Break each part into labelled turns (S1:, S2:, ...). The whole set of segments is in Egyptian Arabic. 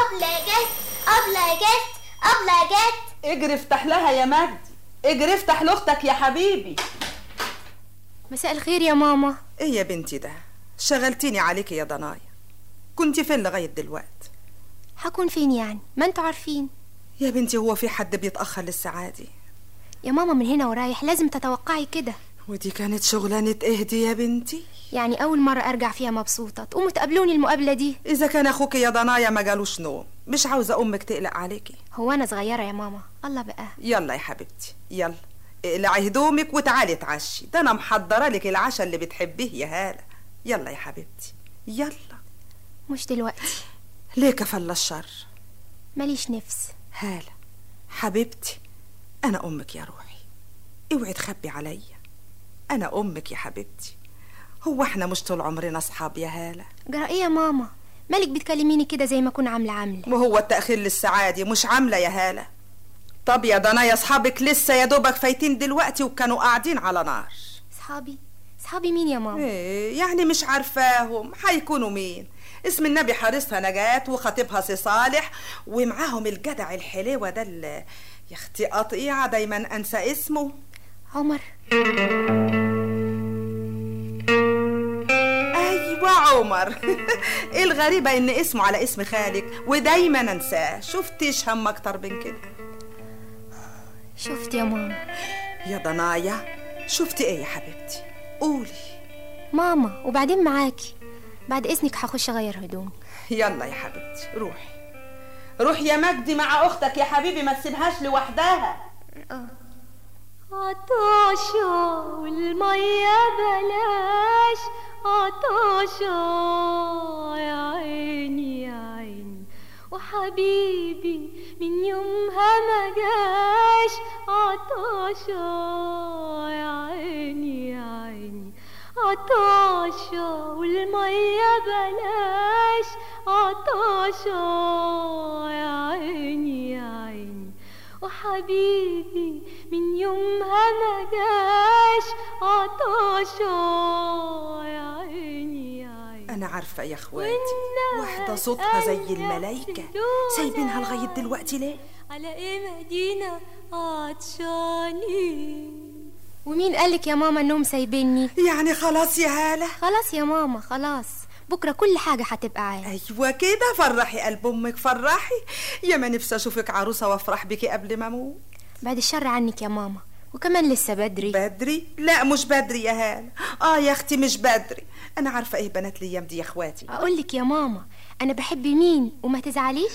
S1: أبلة جت أبلة جت أبلة جت
S2: اجري افتح لها يا مجدي اجري افتح لاختك يا حبيبي
S3: مساء الخير يا ماما
S4: ايه يا بنتي ده شغلتيني عليكي يا ضنايا كنت فين لغايه دلوقتي
S3: هكون فين يعني ما انتوا عارفين
S4: يا بنتي هو في حد بيتاخر للسعادة
S3: يا ماما من هنا ورايح لازم تتوقعي كده
S4: ودي كانت شغلانه اهدي يا بنتي
S3: يعني اول مرة ارجع فيها مبسوطة تقوموا تقابلوني المقابلة دي
S4: اذا كان اخوك يا ضنايا ما جالوش نوم مش عاوزه امك تقلق عليكي
S3: هو انا صغيرة يا ماما الله بقى
S4: يلا يا حبيبتي يلا اقلعي هدومك وتعالي اتعشي ده انا محضره لك العشاء اللي بتحبيه يا هاله يلا يا حبيبتي يلا
S3: مش دلوقتي
S4: ليه كفل الشر
S3: ماليش نفس
S4: هاله حبيبتي انا امك يا روحي اوعي تخبي عليا انا امك يا حبيبتي هو احنا مش طول عمرنا اصحاب يا هاله
S3: جرى ايه يا ماما مالك بتكلميني كده زي ما اكون عاملة عاملة
S4: وهو التاخير للسعاده مش عامله يا هاله طب يا ضنايا اصحابك لسه يا دوبك فايتين دلوقتي وكانوا قاعدين على نار
S3: صحابي صحابي مين يا ماما
S4: ايه يعني مش عارفاهم هيكونوا مين اسم النبي حارسها نجاة وخطيبها سي صالح ومعاهم الجدع الحليوة ده اللي يا اختي قطيعة دايما انسى اسمه
S3: عمر
S4: ايوه عمر ايه الغريبة ان اسمه على اسم خالك ودايما انساه شفتيش هم اكتر من كده
S3: شفت يا ماما
S4: يا ضنايا شفتي ايه يا حبيبتي قولي
S3: ماما وبعدين معاكي بعد اذنك هخش اغير هدومي
S4: يلا يا حبيبتي روحي
S2: روح يا مجدي مع اختك يا حبيبي ما تسيبهاش لوحدها
S5: عطاشة والمية بلاش عطاشة يا عيني يا عيني وحبيبي من يومها ما جاش عطاشة يا عيني يا عيني عطاشة والمية بلاش عطاشة يا عيني يا عيني وحبيبي من يومها ما جاش عطاشة يا عيني يا عيني
S4: انا عارفة يا اخواتي واحدة صوتها زي الملايكة سايبينها لغاية دلوقتي ليه
S5: على ايه مدينة عطشاني
S3: ومين قالك يا ماما انهم سايبيني
S4: يعني خلاص يا هالة
S3: خلاص يا ماما خلاص بكرة كل حاجة هتبقى عادي
S4: ايوه كده فرحي قلب امك فرحي يا ما نفسي اشوفك عروسة وافرح بيكي قبل ما اموت
S3: بعد الشر عنك يا ماما وكمان لسه بدري
S4: بدري لا مش بدري يا هالة اه يا اختي مش بدري انا عارفة ايه بنات الايام دي يا اخواتي
S3: اقولك يا ماما انا بحب مين وما تزعليش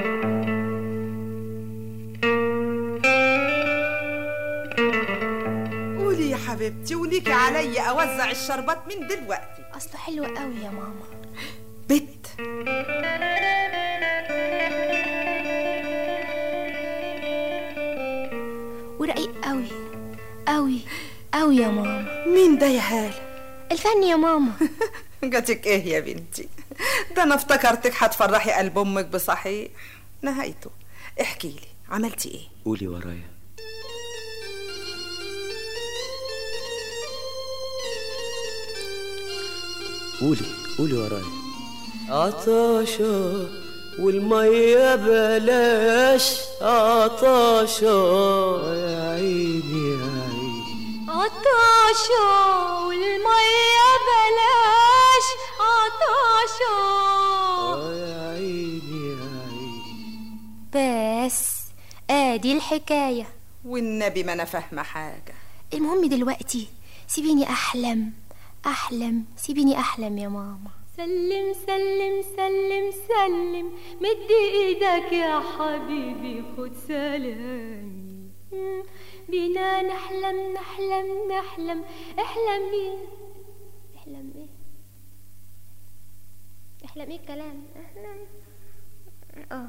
S4: قولي يا حبيبتي وليكي عليا اوزع الشربات من دلوقتي
S3: اصله حلو قوي يا ماما
S4: بت
S3: ورقيق قوي قوي قوي يا ماما
S4: مين ده يا هالة
S3: الفن يا ماما
S4: جاتك ايه يا بنتي ده انا افتكرتك هتفرحي قلب امك بصحيح نهايته احكي لي عملتي ايه
S6: قولي ورايا قولي قولي ورايا عطاشة والمية بلاش عطاشة يا عيني يا عيني
S5: عطاشة والمية بلاش عطاشة
S6: يا عيني يا عيني
S3: بس ادي الحكاية
S4: والنبي ما انا فاهمه حاجه
S3: المهم دلوقتي سيبيني احلم احلم سيبيني احلم يا ماما
S5: سلم سلم سلم سلم مد ايدك يا حبيبي خد سلامي مم، بينا نحلم نحلم نحلم احلم بينا احلم ايه احلم ايه الكلام احلم اه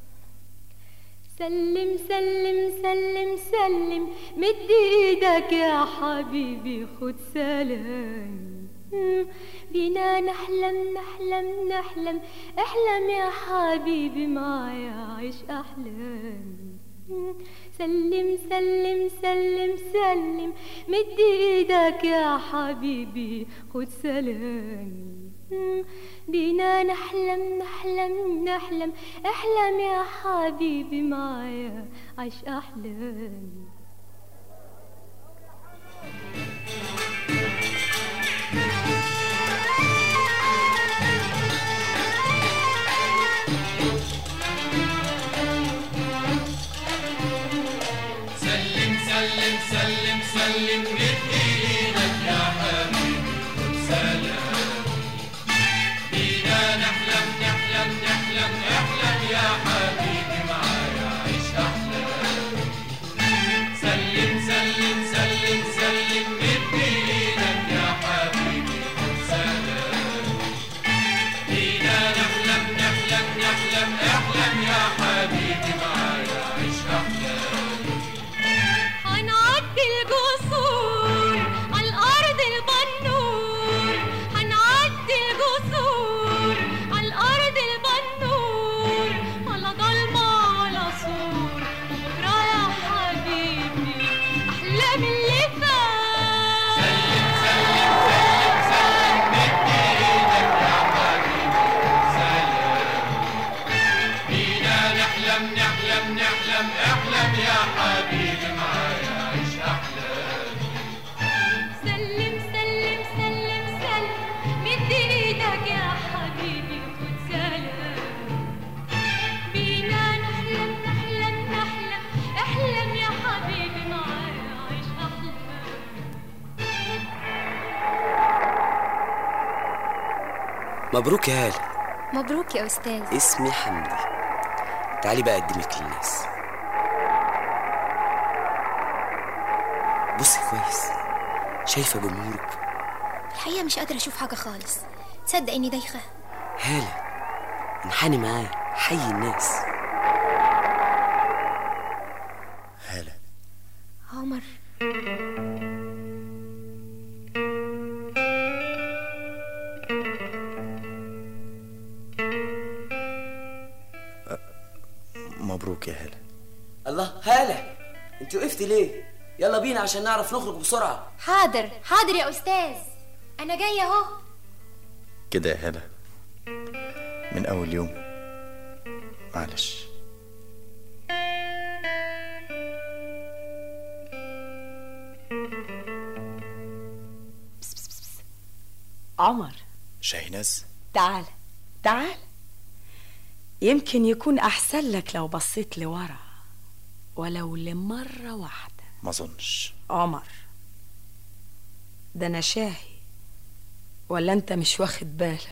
S5: سلم سلم سلم سلم مد ايدك يا حبيبي خد سلامي مم، بينا نحلم نحلم نحلم احلم يا حبيبي معايا عيش احلامي مم، سلم سلم سلم سلم مد ايدك يا حبيبي خد سلامي
S3: بينا نحلم نحلم نحلم احلم يا حبيبي معايا عيش احلام
S7: سلم سلم سلم سلم مد ايدك يا حبيبي خد سلام بينا نحلم نحلم نحلم احلم يا حبيبي معايا عيش احلام سلم سلم سلم سلم مد ايدك يا حبيبي خد سلام بينا نحلم نحلم نحلم احلم يا حبيبي معايا عيش احلام
S3: هنعدي الجسور على الأرض البنور هنعدي الجسور على الأرض البنور على ضلمة على سور وبكرة يا حبيبي أحلى من اللي فات
S7: بينا نحلم نحلم نحلم احلم يا حبيبي معايا عيش احلام
S3: سلم سلم سلم سلم مد ايدك يا حبيبي خد سلام بينا نحلم نحلم نحلم احلم يا حبيبي معايا عيش احلام
S8: مبروك يا هالة
S3: مبروك يا استاذ
S8: اسمي حمدي تعالي بقى اقدمك للناس بصي كويس شايفة جمهورك
S3: الحقيقه مش قادره اشوف حاجه خالص تصدق اني دايخه
S8: هالة انحني معايا حي الناس
S9: هالة
S3: عمر
S9: مبروك يا هالة
S8: الله هالة انت وقفتي ليه يلا بينا عشان نعرف نخرج بسرعة
S3: حاضر حاضر يا استاذ انا جايه اهو
S9: كده يا هالة من أول يوم معلش
S10: عمر
S9: شاهناز
S10: تعال تعال يمكن يكون أحسن لك لو بصيت لورا ولو لمرة واحدة
S9: ما أظنش
S10: عمر ده أنا شاهي ولا أنت مش واخد بالك